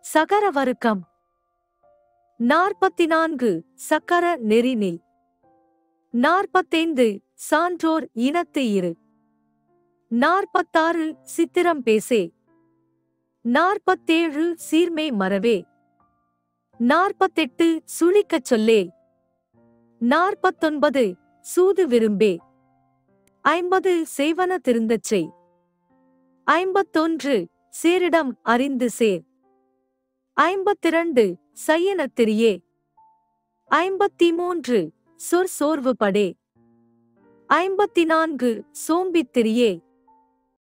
சகர வருக்கம் நாற்பத்தி நான்கு சக்கர நெறினில் நாற்பத்தைந்து சான்றோர் இனத்து இரு நாற்பத்தாறு சித்திரம் பேசே நாற்பத்தேழு சீர்மை மறவே நாற்பத்தெட்டு சுழிக்கச் சொல்லே நாற்பத்தொன்பது சூது விரும்பே ஐம்பது செய்வன திருந்தச் செய் ஐம்பத்தொன்று சேரிடம் அறிந்து சேர் ஐம்பத்திரண்டு சையனத் திரியே ஐம்பத்தி மூன்று சொற் சோர்வு படே ஐம்பத்தி நான்கு சோம்பித் திரியே